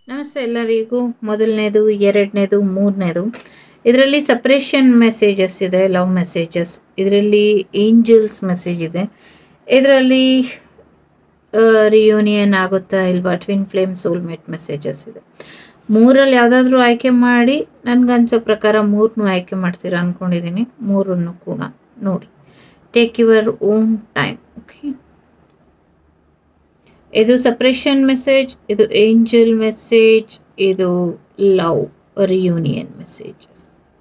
ನಮಸ್ತೆ ಎಲ್ಲರಿಗೂ ಮೊದಲನೇದು ಎರಡನೇದು ಮೂರನೇದು ಇದರಲ್ಲಿ ಸಪ್ರೇಷನ್ ಮೆಸೇಜಸ್ ಇದೆ ಲವ್ ಮೆಸೇಜಸ್ ಇದರಲ್ಲಿ ಏಂಜಲ್ಸ್ ಮೆಸೇಜ್ ಇದೆ ಇದರಲ್ಲಿ ರಿಯೂನಿಯನ್ ಆಗುತ್ತಾ ಇಲ್ವಾ ಟ್ವಿನ್ ಫ್ಲೇಮ್ ಸೋಲ್ಮೇಟ್ ಮೆಸೇಜಸ್ ಇದೆ ಮೂರಲ್ಲಿ ಯಾವುದಾದ್ರೂ ಆಯ್ಕೆ ಮಾಡಿ ನನಗನ್ಸೋ ಪ್ರಕಾರ ಮೂರನ್ನು ಆಯ್ಕೆ ಮಾಡ್ತೀರಾ ಅಂದ್ಕೊಂಡಿದ್ದೀನಿ ಮೂರನ್ನು ಕೂಡ ನೋಡಿ take your own time okay ಇದು ಸಪ್ರೇಷನ್ ಮೆಸೇಜ್ ಇದು ಏಂಜಲ್ ಮೆಸೇಜ್ ಇದು ಲವ್ ರಿಯೂನಿಯನ್ ಮೆಸೇಜಸ್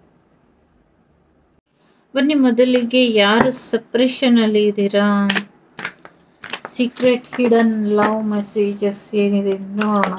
ಬನ್ನಿ ಮೊದಲಿಗೆ ಯಾರು ಸಪ್ರೇಷನ್ ಅಲ್ಲಿ ಇದ್ದೀರಾ ಸೀಕ್ರೆಟ್ ಹಿಡನ್ ಲವ್ ಮೆಸೇಜಸ್ ಏನಿದೆ ನೋಡೋಣ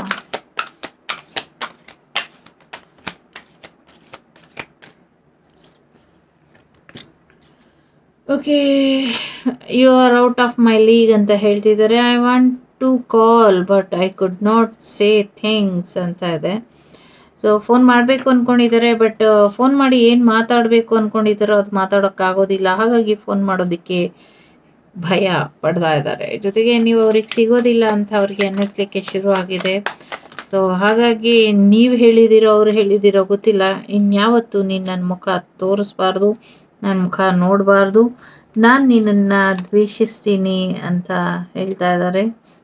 okay you are out of my league ಅಂತ ಹೇಳ್ತಿದ್ದಾರೆ I want to call but I could not say things ಅಂತ ಇದೆ ಸೊ ಫೋನ್ ಮಾಡಬೇಕು ಅಂದ್ಕೊಂಡಿದ್ದಾರೆ ಬಟ್ ಫೋನ್ ಮಾಡಿ ಏನು ಮಾತಾಡಬೇಕು ಅಂದ್ಕೊಂಡಿದ್ದಾರೋ ಅದು ಮಾತಾಡೋಕ್ಕಾಗೋದಿಲ್ಲ ಹಾಗಾಗಿ ಫೋನ್ ಮಾಡೋದಕ್ಕೆ ಭಯ ಪಡ್ತಾ ಇದ್ದಾರೆ ಜೊತೆಗೆ ನೀವು ಅವ್ರಿಗೆ ಸಿಗೋದಿಲ್ಲ ಅಂತ ಅವ್ರಿಗೆ ಅನ್ನಿಸ್ಲಿಕ್ಕೆ ಶುರು ಆಗಿದೆ ಸೊ ಹಾಗಾಗಿ ನೀವು ಹೇಳಿದಿರೋ ಅವ್ರು ಹೇಳಿದಿರೋ ಗೊತ್ತಿಲ್ಲ ಇನ್ಯಾವತ್ತು ನೀನು ನನ್ನ ಮುಖ ತೋರಿಸ್ಬಾರ್ದು ನನ್ನ ಮುಖ ನೋಡಬಾರ್ದು ನಾನು ನಿನ್ನನ್ನು ದ್ವೇಷಿಸ್ತೀನಿ ಅಂತ ಹೇಳ್ತಾ ಇದ್ದಾರೆ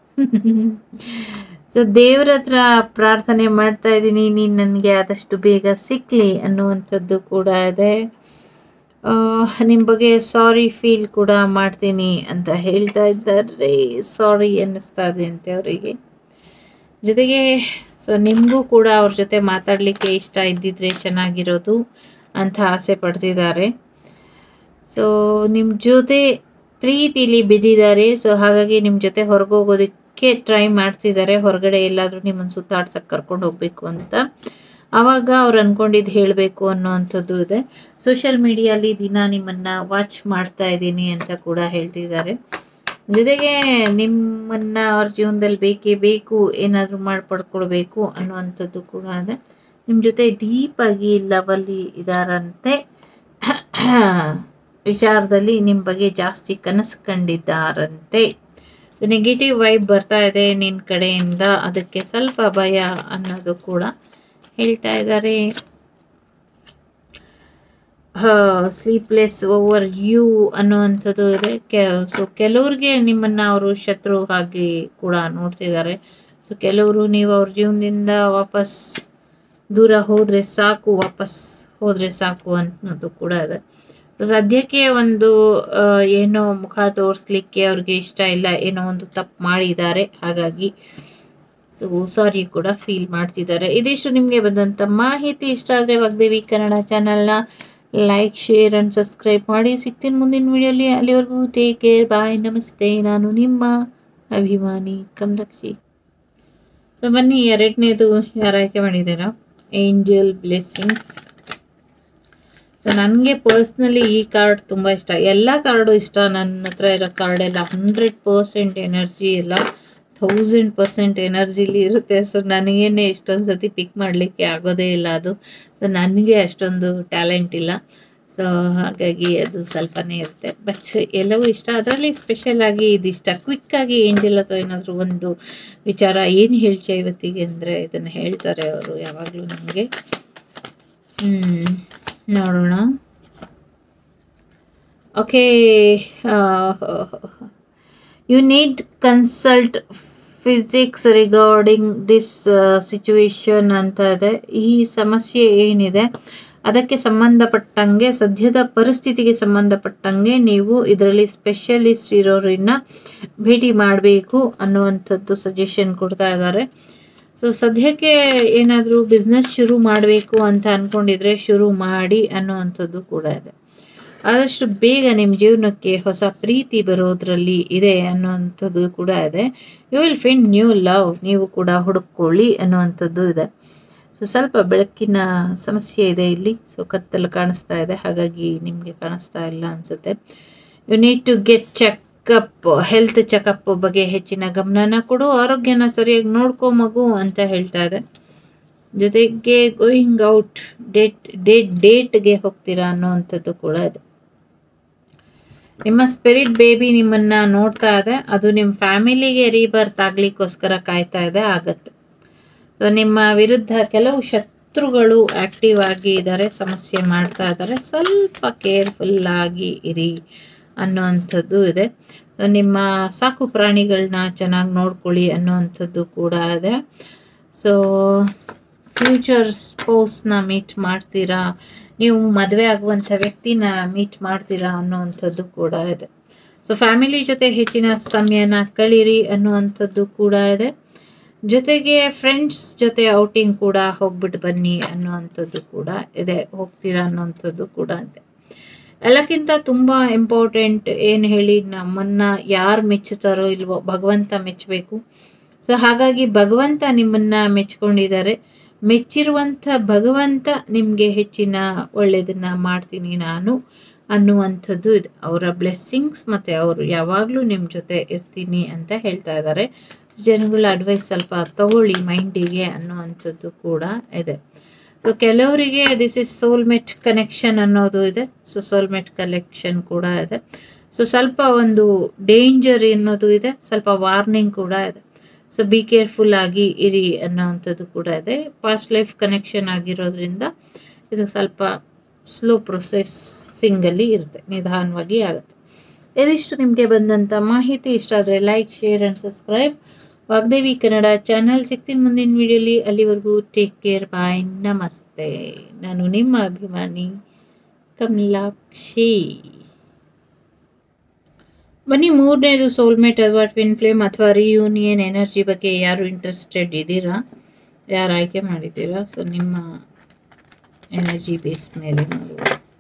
ಸೊ ದೇವ್ರ ಹತ್ರ ಪ್ರಾರ್ಥನೆ ಮಾಡ್ತಾ ಇದ್ದೀನಿ ನೀನು ನನಗೆ ಆದಷ್ಟು ಬೇಗ ಸಿಕ್ಕಲಿ ಅನ್ನುವಂಥದ್ದು ಕೂಡ ಇದೆ ನಿಮ್ಮ ಬಗ್ಗೆ ಸಾರಿ ಫೀಲ್ ಕೂಡ ಮಾಡ್ತೀನಿ ಅಂತ ಹೇಳ್ತಾ ಇದ್ದಾರೆ ಸಾರಿ ಅನ್ನಿಸ್ತಾ ಇದೆ ಅಂತೆ ಅವರಿಗೆ ಜೊತೆಗೆ ಸೊ ನಿಮಗೂ ಕೂಡ ಅವ್ರ ಜೊತೆ ಮಾತಾಡಲಿಕ್ಕೆ ಇಷ್ಟ ಇದ್ದಿದ್ರೆ ಚೆನ್ನಾಗಿರೋದು ಅಂತ ಆಸೆ ಪಡ್ತಿದ್ದಾರೆ ಸೊ ನಿಮ್ಮ ಜೊತೆ ಪ್ರೀತಿಲಿ ಬಿದ್ದಿದ್ದಾರೆ ಸೊ ಹಾಗಾಗಿ ನಿಮ್ಮ ಜೊತೆ ಹೊರಗೆ ಹೋಗೋದಕ್ಕೆ ಟ್ರೈ ಮಾಡ್ತಿದ್ದಾರೆ ಹೊರಗಡೆ ಎಲ್ಲಾದರೂ ನಿಮ್ಮನ್ನು ಸುತ್ತಾಡ್ಸಕ್ಕೆ ಕರ್ಕೊಂಡು ಹೋಗಬೇಕು ಅಂತ ಆವಾಗ ಅವ್ರು ಅಂದ್ಕೊಂಡಿದ್ದು ಹೇಳಬೇಕು ಅನ್ನೋವಂಥದ್ದು ಇದೆ ಸೋಷಿಯಲ್ ಮೀಡಿಯಲ್ಲಿ ದಿನ ನಿಮ್ಮನ್ನು ವಾಚ್ ಮಾಡ್ತಾ ಇದ್ದೀನಿ ಅಂತ ಕೂಡ ಹೇಳ್ತಿದ್ದಾರೆ ಜೊತೆಗೆ ನಿಮ್ಮನ್ನು ಅವ್ರ ಜೀವನದಲ್ಲಿ ಬೇಕೇ ಬೇಕು ಏನಾದರೂ ಮಾಡಿ ಪಡ್ಕೊಳ್ಬೇಕು ಅನ್ನುವಂಥದ್ದು ಕೂಡ ಇದೆ ನಿಮ್ಮ ಜೊತೆ ಡೀಪಾಗಿ ಲವಲ್ಲಿ ಇದ್ದಾರಂತೆ ವಿಚಾರದಲ್ಲಿ ನಿಮ್ಮ ಬಗ್ಗೆ ಜಾಸ್ತಿ ಕನಸು ಕಂಡಿದ್ದಾರಂತೆ ನೆಗೆಟಿವ್ ವೈಬ್ ಬರ್ತಾ ಇದೆ ನಿನ್ನ ಕಡೆಯಿಂದ ಅದಕ್ಕೆ ಸ್ವಲ್ಪ ಭಯ ಅನ್ನೋದು ಕೂಡ ಹೇಳ್ತಾ ಇದ್ದಾರೆ ಸ್ಲೀಪ್ಲೆಸ್ ಓವರ್ ಯು ಅನ್ನುವಂಥದ್ದು ಇದೆ ಕೆ ಸೊ ಕೆಲವ್ರಿಗೆ ನಿಮ್ಮನ್ನು ಅವರು ಶತ್ರು ಹಾಗೆ ಕೂಡ ನೋಡ್ತಿದ್ದಾರೆ ಸೊ ಕೆಲವರು ನೀವು ಅವ್ರ ಜೀವನದಿಂದ ವಾಪಸ್ ದೂರ ಹೋದರೆ ಸಾಕು ವಾಪಸ್ ಹೋದರೆ ಸಾಕು ಅನ್ನೋದು ಕೂಡ ಇದೆ ಸದ್ಯಕ್ಕೆ ಒಂದು ಏನೋ ಮುಖ ತೋರಿಸ್ಲಿಕ್ಕೆ ಅವ್ರಿಗೆ ಇಷ್ಟ ಇಲ್ಲ ಏನೋ ಒಂದು ತಪ್ಪು ಮಾಡಿದ್ದಾರೆ ಹಾಗಾಗಿ ಸೊ ಸಾರಿ ಕೂಡ ಫೀಲ್ ಮಾಡ್ತಿದ್ದಾರೆ ಇದಿಷ್ಟು ನಿಮಗೆ ಬಂದಂಥ ಮಾಹಿತಿ ಇಷ್ಟ ಆದರೆ ವಾಗ್ದೇವಿ ಕನ್ನಡ ಚಾನಲ್ನ ಲೈಕ್ ಶೇರ್ ಆ್ಯಂಡ್ ಸಬ್ಸ್ಕ್ರೈಬ್ ಮಾಡಿ ಸಿಗ್ತೀನಿ ಮುಂದಿನ ವಿಡಿಯೋಲಿ ಅಲ್ಲಿವರೆಗೂ ಟೇಕ್ ಕೇರ್ ಬಾಯ್ ನಮಸ್ತೆ ನಾನು ನಿಮ್ಮ ಅಭಿಮಾನಿ ಕಮಲಕ್ಷಿ ಸೊ ಬನ್ನಿ ಎರಡನೇದು ಯಾರು ಆಯ್ಕೆ ಮಾಡಿದ್ದೀರಾ ಏಂಜಲ್ ಬ್ಲೆಸ್ಸಿಂಗ್ಸ್ ಸೊ ನನಗೆ ಪರ್ಸ್ನಲಿ ಈ ಕಾರ್ಡ್ ತುಂಬ ಇಷ್ಟ ಎಲ್ಲ ಕಾರ್ಡು ಇಷ್ಟ ನನ್ನ ಹತ್ರ ಇರೋ ಕಾರ್ಡ್ ಎಲ್ಲ ಹಂಡ್ರೆಡ್ ಪರ್ಸೆಂಟ್ ಎನರ್ಜಿ ಎಲ್ಲ ಥೌಸಂಡ್ ಪರ್ಸೆಂಟ್ ಎನರ್ಜಿಲಿ ಇರುತ್ತೆ ಸೊ ನನಗೇನೆ ಇಷ್ಟೊಂದು ಸತಿ ಪಿಕ್ ಮಾಡಲಿಕ್ಕೆ ಆಗೋದೇ ಇಲ್ಲ ಅದು ಸೊ ನನಗೆ ಅಷ್ಟೊಂದು ಟ್ಯಾಲೆಂಟ್ ಇಲ್ಲ ಸೊ ಹಾಗಾಗಿ ಅದು ಸ್ವಲ್ಪನೇ ಇರುತ್ತೆ ಬಟ್ ಎಲ್ಲವೂ ಇಷ್ಟ ಅದರಲ್ಲಿ ಸ್ಪೆಷಲ್ ಆಗಿ ಇದಿಷ್ಟ ಕ್ವಿಕ್ಕಾಗಿ ಏಂಜಲ್ ಅಥವಾ ಏನಾದರೂ ಒಂದು ವಿಚಾರ ಏನು ಹೇಳ್ತೀಯ ಇವತ್ತಿಗೆ ಅಂದರೆ ಇದನ್ನು ಹೇಳ್ತಾರೆ ಅವರು ಯಾವಾಗಲೂ ನಮಗೆ ನೋಡೋಣ okay you need consult physics regarding this situation ಅಂತ ಇದೆ ಈ ಸಮಸ್ಯೆ ಏನಿದೆ ಅದಕ್ಕೆ ಸಂಬಂಧಪಟ್ಟಂಗೆ ಸದ್ಯದ ಪರಿಸ್ಥಿತಿಗೆ ಸಂಬಂಧಪಟ್ಟಂಗೆ ನೀವು ಇದರಲ್ಲಿ ಸ್ಪೆಷಲಿಸ್ಟ್ ಇರೋರನ್ನ ಭೇಟಿ ಮಾಡಬೇಕು ಅನ್ನುವಂಥದ್ದು ಸಜೆಷನ್ ಕೊಡ್ತಾ ಇದ್ದಾರೆ ಸೊ ಸದ್ಯಕ್ಕೆ ಏನಾದರೂ ಬಿಸ್ನೆಸ್ ಶುರು ಮಾಡಬೇಕು ಅಂತ ಅಂದ್ಕೊಂಡಿದ್ರೆ ಶುರು ಮಾಡಿ ಅನ್ನುವಂಥದ್ದು ಕೂಡ ಇದೆ ಆದಷ್ಟು ಬೇಗ ನಿಮ್ಮ ಜೀವನಕ್ಕೆ ಹೊಸ ಪ್ರೀತಿ ಬರೋದ್ರಲ್ಲಿ ಇದೆ ಅನ್ನುವಂಥದ್ದು ಕೂಡ ಇದೆ you will find new love ನೀವು ಕೂಡ ಹುಡುಕೊಳ್ಳಿ ಅನ್ನುವಂಥದ್ದು ಇದೆ ಸೊ ಸ್ವಲ್ಪ ಬೆಳಕಿನ ಸಮಸ್ಯೆ ಇದೆ ಇಲ್ಲಿ ಸೊ ಕತ್ತಲು ಕಾಣಿಸ್ತಾ ಇದೆ ಹಾಗಾಗಿ ನಿಮಗೆ ಕಾಣಿಸ್ತಾ ಇಲ್ಲ ಅನಿಸುತ್ತೆ you need to get checkup health checkup ಬಗ್ಗೆ ಹೆಚ್ಚಿನ ಗಮನನ ಕೊಡು ಆರೋಗ್ಯನ ಸರಿಯಾಗಿ ನೋಡ್ಕೊ ಮಗು ಅಂತ ಹೇಳ್ತಾ ಇದೆ ಜೊತೆಗೆ ಗೋಯಿಂಗ್ ಔಟ್ ಡೇಟ್ ಡೇಟ್ ಡೇಟ್ಗೆ ಹೋಗ್ತೀರಾ ಅನ್ನೋವಂಥದ್ದು ಕೂಡ ಇದೆ ನಿಮ್ಮ ಸ್ಪಿರಿಟ್ ಬೇಬಿ ನಿಮ್ಮನ್ನ ನೋಡ್ತಾ ಇದೆ ಅದು ನಿಮ್ಮ ಫ್ಯಾಮಿಲಿಗೆ ರೀಬರ್ತ್ ಆಗ್ಲಿಕ್ಕೋಸ್ಕರ ಕಾಯ್ತಾ ಇದೆ ಆಗತ್ತೆ ಸೊ ನಿಮ್ಮ ವಿರುದ್ಧ ಕೆಲವು ಶತ್ರುಗಳು ಆಕ್ಟಿವ್ ಆಗಿ ಇದ್ದಾರೆ ಸಮಸ್ಯೆ ಮಾಡ್ತಾ ಇದ್ದಾರೆ ಸ್ವಲ್ಪ ಕೇರ್ಫುಲ್ ಆಗಿ ಇರಿ ಅನ್ನೋವಂಥದ್ದು ಇದೆ ಸೊ ನಿಮ್ಮ ಸಾಕು ಪ್ರಾಣಿಗಳನ್ನ ಚೆನ್ನಾಗಿ ನೋಡ್ಕೊಳ್ಳಿ ಅನ್ನೋವಂಥದ್ದು ಕೂಡ ಇದೆ ಸೊ ಫ್ಯೂಚರ್ ಸ್ಪೋಸ್ನ ಮೀಟ್ ಮಾಡ್ತೀರಾ ನೀವು ಮದುವೆ ಆಗುವಂಥ ವ್ಯಕ್ತಿನ ಮೀಟ್ ಮಾಡ್ತೀರಾ ಅನ್ನೋವಂಥದ್ದು ಕೂಡ ಇದೆ ಸೊ ಫ್ಯಾಮಿಲಿ ಜೊತೆ ಹೆಚ್ಚಿನ ಸಮಯನ ಕಳೀರಿ ಅನ್ನುವಂಥದ್ದು ಕೂಡ ಇದೆ ಜೊತೆಗೆ ಫ್ರೆಂಡ್ಸ್ ಜೊತೆ ಔಟಿಂಗ್ ಕೂಡ ಹೋಗ್ಬಿಟ್ಟು ಬನ್ನಿ ಅನ್ನುವಂಥದ್ದು ಕೂಡ ಇದೆ ಹೋಗ್ತೀರಾ ಅನ್ನೋವಂಥದ್ದು ಕೂಡ ಇದೆ ಎಲ್ಲಕ್ಕಿಂತ ತುಂಬ ಇಂಪಾರ್ಟೆಂಟ್ ಏನು ಹೇಳಿ ನಮ್ಮನ್ನ ಯಾರು ಮೆಚ್ಚುತ್ತಾರೋ ಇಲ್ವೋ ಭಗವಂತ ಮೆಚ್ಚಬೇಕು ಸೊ ಹಾಗಾಗಿ ಭಗವಂತ ನಿಮ್ಮನ್ನ ಮೆಚ್ಕೊಂಡಿದ್ದಾರೆ ಮೆಚ್ಚಿರುವಂಥ ಭಗವಂತ ನಿಮಗೆ ಹೆಚ್ಚಿನ ಒಳ್ಳೆಯದನ್ನ ಮಾಡ್ತೀನಿ ನಾನು ಅನ್ನುವಂಥದ್ದು ಇದೆ ಅವರ ಬ್ಲೆಸ್ಸಿಂಗ್ಸ್ ಮತ್ತು ಅವರು ಯಾವಾಗಲೂ ನಿಮ್ಮ ಜೊತೆ ಇರ್ತೀನಿ ಅಂತ ಹೇಳ್ತಾ ಇದ್ದಾರೆ ಜನಗಳ ಅಡ್ವೈಸ್ ಸ್ವಲ್ಪ ತಗೊಳ್ಳಿ ಮೈಂಡಿಗೆ ಅನ್ನುವಂಥದ್ದು ಕೂಡ ಇದೆ ಸೊ ಕೆಲವರಿಗೆ ದಿಸ್ ಇಸ್ ಸೋಲ್ಮೇಟ್ ಕನೆಕ್ಷನ್ ಅನ್ನೋದು ಇದೆ ಸೊ ಸೋಲ್ಮೇಟ್ ಕಲೆಕ್ಷನ್ ಕೂಡ ಇದೆ ಸೊ ಸ್ವಲ್ಪ ಒಂದು ಡೇಂಜರ್ ಅನ್ನೋದು ಇದೆ ಸ್ವಲ್ಪ ವಾರ್ನಿಂಗ್ ಕೂಡ ಇದೆ ಸೊ ಬಿ ಕೇರ್ಫುಲ್ ಆಗಿ ಇರಿ ಅನ್ನೋವಂಥದ್ದು ಕೂಡ ಇದೆ ಪಾಸ್ಟ್ ಲೈಫ್ ಕನೆಕ್ಷನ್ ಆಗಿರೋದ್ರಿಂದ ಇದು ಸ್ವಲ್ಪ ಸ್ಲೋ ಪ್ರೊಸೆಸ್ಸಿಂಗಲ್ಲಿ ಇರುತ್ತೆ ನಿಧಾನವಾಗಿ ಆಗುತ್ತೆ ಇದಿಷ್ಟು ನಿಮಗೆ ಬಂದಂಥ ಮಾಹಿತಿ ಇಷ್ಟ ಆದರೆ like share and subscribe Vagdevi Kannada channel ಸಿಗ್ತೀನಿ ಮುಂದಿನ ವಿಡಿಯೋಲಿ ಅಲ್ಲಿವರೆಗೂ ಟೇಕ್ ಕೇರ್ ಬಾಯ್ ನಮಸ್ತೆ ನಾನು ನಿಮ್ಮ ಅಭಿಮಾನಿ ಕಮಲಾಕ್ಷಿ ಬನ್ನಿ ಮೂರನೇದು ಸೋಲ್ಮೇಟ್ ಅಥವಾ ಟ್ವಿನ್ ಫ್ಲೇಮ್ ಅಥವಾ ರಿಯೂನಿಯನ್ ಎನರ್ಜಿ ಬಗ್ಗೆ ಯಾರು ಇಂಟ್ರೆಸ್ಟೆಡ್ ಇದ್ದೀರಾ ಯಾರು ಆಯ್ಕೆ ಮಾಡಿದ್ದೀರಾ ಸೊ ನಿಮ್ಮ ಎನರ್ಜಿ ಬೇಸ್ ಮೇಲೆ ನೋಡುವ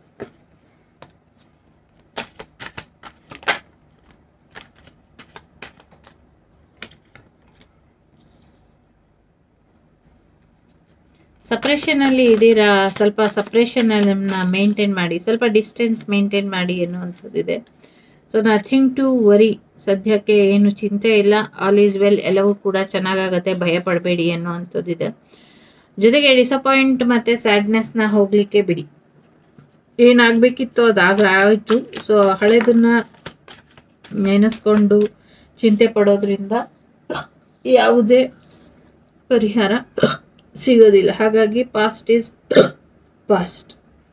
ಸಪ್ರೇಷನಲ್ಲಿ ಇದ್ದೀರಾ ಸ್ವಲ್ಪ ಸಪ್ರೇಷನನ್ನ ಮೇಂಟೈನ್ ಮಾಡಿ ಸ್ವಲ್ಪ ಡಿಸ್ಟೆನ್ಸ್ ಮೇಂಟೈನ್ ಮಾಡಿ ಅನ್ನುವಂಥದ್ದಿದೆ ಸೊ ನಥಿಂಗ್ ಟು ವರಿ ಸದ್ಯಕ್ಕೆ ಏನು ಚಿಂತೆ ಇಲ್ಲ ಆಲ್ ಈಸ್ ವೆಲ್ ಎಲ್ಲವೂ ಕೂಡ ಚೆನ್ನಾಗಾಗತ್ತೆ ಭಯ ಪಡಬೇಡಿ ಅನ್ನುವಂಥದ್ದಿದೆ ಜೊತೆಗೆ ಡಿಸಪಾಯಿಂಟ್ ಮತ್ತು ಸ್ಯಾಡ್ನೆಸ್ನ ಹೋಗಲಿಕ್ಕೆ ಬಿಡಿ ಏನಾಗಬೇಕಿತ್ತು ಅದಾಗ ಆಯಿತು ಸೊ ಹಳೆದನ್ನ ನೆನೆಸ್ಕೊಂಡು ಚಿಂತೆ ಪಡೋದ್ರಿಂದ ಯಾವುದೇ ಪರಿಹಾರ ಸಿಗೋದಿಲ್ಲ ಹಾಗಾಗಿ past is past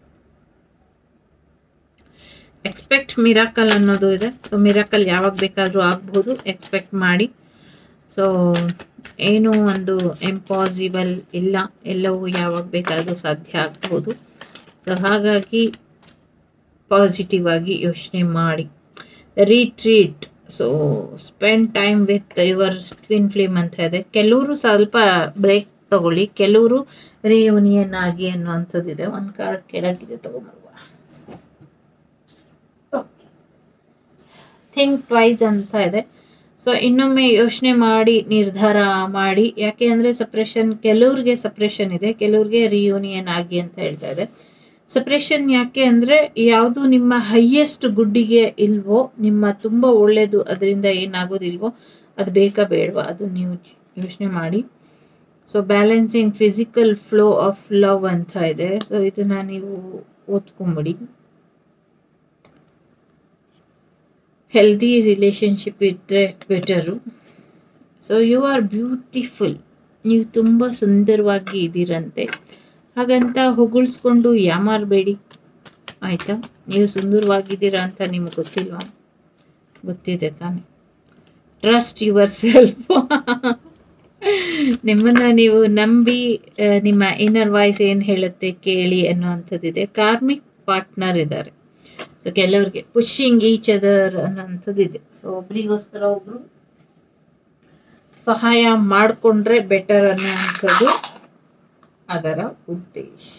expect miracle ಅನ್ನೋದು ಇದೆ ಸೊ ಮಿರಾಕಲ್ ಯಾವಾಗ ಬೇಕಾದರೂ ಆಗ್ಬೋದು ಎಕ್ಸ್ಪೆಕ್ಟ್ ಮಾಡಿ ಸೊ ಏನೂ ಒಂದು ಇಂಪಾಸಿಬಲ್ ಇಲ್ಲ ಎಲ್ಲವೂ ಯಾವಾಗ ಬೇಕಾದರೂ ಸಾಧ್ಯ ಆಗ್ಬೋದು ಸೊ ಹಾಗಾಗಿ ಪಾಸಿಟಿವ್ ಆಗಿ ಯೋಚನೆ ಮಾಡಿ retreat so spend time with your twin flame ಅಂತ ಇದೆ ಕೆಲವರು ಸ್ವಲ್ಪ ಬ್ರೇಕ್ ತಗೊಳ್ಳಿ ಕೆಲವರು ರಿಯೂನಿಯನ್ ಆಗಿ ಅನ್ನುವಂಥದ್ದಿದೆ ಒಂದು ಕಾರ್ಡ್ ಕೆಳಗಿದೆ ತಗೊಂಬರುವ ಥಿಂಕ್ ಟ್ವೈಸ್ ಅಂತ ಇದೆ ಸೊ ಇನ್ನೊಮ್ಮೆ ಯೋಚನೆ ಮಾಡಿ ನಿರ್ಧಾರ ಮಾಡಿ ಯಾಕೆ ಅಂದರೆ ಸಪ್ರೇಷನ್ ಕೆಲವ್ರಿಗೆ ಸಪ್ರೇಷನ್ ಇದೆ ಕೆಲವ್ರಿಗೆ ರಿಯೂನಿಯನ್ ಆಗಿ ಅಂತ ಹೇಳ್ತಾ ಇದೆ ಸಪ್ರೇಷನ್ ಯಾಕೆ ಅಂದರೆ ಯಾವುದು ನಿಮ್ಮ ಹೈಯೆಸ್ಟ್ ಗುಡ್ಡಿಗೆ ಇಲ್ವೋ ನಿಮ್ಮ ತುಂಬ ಒಳ್ಳೆಯದು ಅದರಿಂದ ಏನಾಗೋದಿಲ್ವೋ ಅದು ಬೇಕಾ ಬೇಡವಾ ಅದು ನೀವು ಯೋಚನೆ ಮಾಡಿ so balancing physical flow of love ಅಂತ ಇದೆ ಸೊ ಇದನ್ನ ನೀವು ಓದ್ಕೊಂಬಿಡಿ ಹೆಲ್ದಿ ರಿಲೇಶನ್ಶಿಪ್ ಇದ್ದರೆ better so you are beautiful ನೀವು ತುಂಬ ಸುಂದರವಾಗಿ ಇದ್ದೀರಂತೆ ಹಾಗಂತ ಹೊಗಳ್ಸ್ಕೊಂಡು ಯಾಮಾರಬೇಡಿ ಆಯಿತಾ ನೀವು ಸುಂದರವಾಗಿದ್ದೀರಾ ಅಂತ ನಿಮಗೆ ಗೊತ್ತಿಲ್ವಾ ಗೊತ್ತಿದೆ ತಾನೆ ಟ್ರಸ್ಟ್ ಯುವರ್ ಸೆಲ್ಫ್ ನಿಮ್ಮನ್ನ ನೀವು ನಂಬಿ ಆ, ನಿಮ್ಮ ಇನ್ನರ್ ವಾಯ್ಸ್ ಏನು ಹೇಳುತ್ತೆ ಕೇಳಿ ಅನ್ನುವಂಥದ್ದಿದೆ ಕಾರ್ಮಿಕ್ ಪಾರ್ಟ್ನರ್ ಇದ್ದಾರೆ ಸೊ ಕೆಲವ್ರಿಗೆ ಪುಷಿಂಗ್ ಈಚ್ ಅದರ್ ಅನ್ನೋಂಥದ್ದಿದೆ ಸೊ ಒಬ್ರಿಗೋಸ್ಕರ ಒಬ್ರು ಸಹಾಯ ಮಾಡಿಕೊಂಡ್ರೆ ಬೆಟರ್ ಅನ್ನೋವಂಥದ್ದು ಅದರ ಉದ್ದೇಶ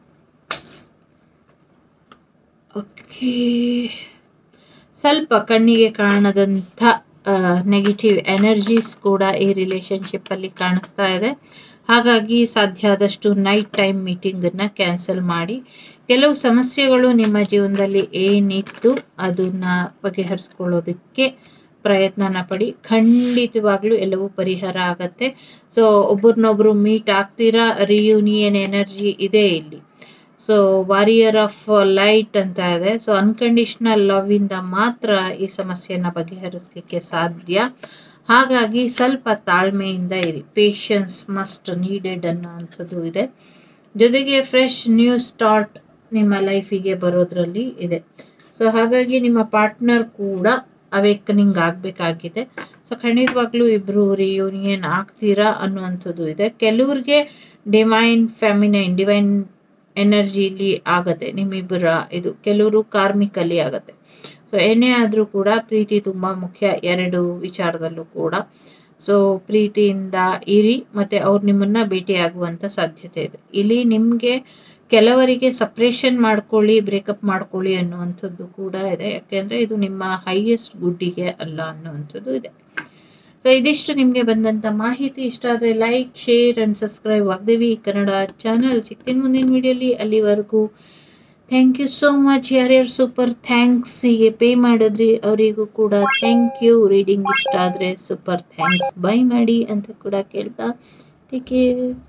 ಓಕೆ ಸ್ವಲ್ಪ ಕಣ್ಣಿಗೆ ಕಾಣದಂಥ ನೆಗೆಟಿವ್ ಎನರ್ಜೀಸ್ ಕೂಡ ಈ ರಿಲೇಶನ್ಶಿಪ್ಪಲ್ಲಿ ಕಾಣಿಸ್ತಾ ಇದೆ ಹಾಗಾಗಿ ಸಾಧ್ಯ ಆದಷ್ಟು ನೈಟ್ ಟೈಮ್ ಮೀಟಿಂಗನ್ನು ಕ್ಯಾನ್ಸಲ್ ಮಾಡಿ ಕೆಲವು ಸಮಸ್ಯೆಗಳು ನಿಮ್ಮ ಜೀವನದಲ್ಲಿ ಏನಿತ್ತು ಅದನ್ನು ಬಗೆಹರಿಸ್ಕೊಳ್ಳೋದಕ್ಕೆ ಪ್ರಯತ್ನನ ಪಡಿ ಖಂಡಿತವಾಗ್ಲೂ ಎಲ್ಲವೂ ಪರಿಹಾರ ಆಗತ್ತೆ ಸೊ ಒಬ್ರನ್ನೊಬ್ರು ಮೀಟ್ ಆಗ್ತೀರಾ ರಿಯೂನಿಯನ್ ಎನರ್ಜಿ ಇದೆ ಇಲ್ಲಿ ಸೊ ವಾರಿಯರ್ ಆಫ್ ಲೈಟ್ ಅಂತ ಇದೆ ಸೊ ಅನ್ಕಂಡೀಷ್ನಲ್ ಲವ್ ಇಂದ ಮಾತ್ರ ಈ ಸಮಸ್ಯೆನ ಬಗೆಹರಿಸಲಿಕ್ಕೆ ಸಾಧ್ಯ ಹಾಗಾಗಿ ಸ್ವಲ್ಪ ತಾಳ್ಮೆಯಿಂದ ಇರಿ ಪೇಷನ್ಸ್ ಮಸ್ಟ್ ನೀಡೆಡ್ ಅನ್ನೋ ಅಂಥದ್ದು ಇದೆ ಜೊತೆಗೆ ಫ್ರೆಶ್ ನ್ಯೂ ಸ್ಟಾರ್ಟ್ ನಿಮ್ಮ ಲೈಫಿಗೆ ಬರೋದ್ರಲ್ಲಿ ಇದೆ ಸೊ ಹಾಗಾಗಿ ನಿಮ್ಮ ಪಾರ್ಟ್ನರ್ ಕೂಡ ಅವೇಕನಿಂಗ್ ಆಗಬೇಕಾಗಿದೆ ಸೊ ಖಂಡಿತವಾಗ್ಲೂ ಇಬ್ಬರು ರಿಯೂನಿಯನ್ ಆಗ್ತೀರಾ ಅನ್ನುವಂಥದ್ದು ಇದೆ ಕೆಲವ್ರಿಗೆ ಡಿವೈನ್ ಫ್ಯಾಮಿನೈನ್ ಡಿವೈನ್ ಎನರ್ಜಿಲಿ ಆಗತ್ತೆ ನಿಮ್ಮಿಬ್ಬರ ಇದು ಕೆಲವರು ಕಾರ್ಮಿಕಲ್ಲಿ ಆಗತ್ತೆ ಸೊ ಏನೇ ಆದರೂ ಕೂಡ ಪ್ರೀತಿ ತುಂಬ ಮುಖ್ಯ ಎರಡು ವಿಚಾರದಲ್ಲೂ ಕೂಡ ಸೊ ಪ್ರೀತಿಯಿಂದ ಇರಿ ಮತ್ತೆ ಅವ್ರು ನಿಮ್ಮನ್ನ ಭೇಟಿ ಆಗುವಂತ ಸಾಧ್ಯತೆ ಇದೆ ಇಲ್ಲಿ ನಿಮಗೆ ಕೆಲವರಿಗೆ ಸಪ್ರೇಷನ್ ಮಾಡ್ಕೊಳ್ಳಿ ಬ್ರೇಕಪ್ ಮಾಡ್ಕೊಳ್ಳಿ ಅನ್ನುವಂಥದ್ದು ಕೂಡ ಇದೆ ಯಾಕೆಂದ್ರೆ ಇದು ನಿಮ್ಮ ಹೈಯೆಸ್ಟ್ ಗುಡ್ಡಿಗೆ ಅಲ್ಲ ಅನ್ನುವಂಥದ್ದು ಇದೆ ಸೊ ಇದಿಷ್ಟು ನಿಮಗೆ ಬಂದಂತ ಮಾಹಿತಿ ಇಷ್ಟ ಆದರೆ like share and subscribe Vagdevi Kannada channel ಸಿಗ್ತೀನಿ ಮುಂದಿನ ವಿಡಿಯೋಲಿ ಅಲ್ಲಿವರೆಗೂ ಥ್ಯಾಂಕ್ ಯು ಸೋ ಮಚ್ ಯಾರ್ಯಾರು ಸೂಪರ್ ಥ್ಯಾಂಕ್ಸ್ ಹೀಗೆ ಪೇ ಮಾಡಿದ್ರಿ ಅವರಿಗೂ ಕೂಡ ಥ್ಯಾಂಕ್ ಯು ರೀಡಿಂಗ್ ಇಷ್ಟ ಆದರೆ ಸೂಪರ್ ಥ್ಯಾಂಕ್ಸ್ ಬೈ ಮಾಡಿ ಅಂತ ಕೂಡ ಕೇಳ್ತಾ ಟೇಕ್ ಕೇರ್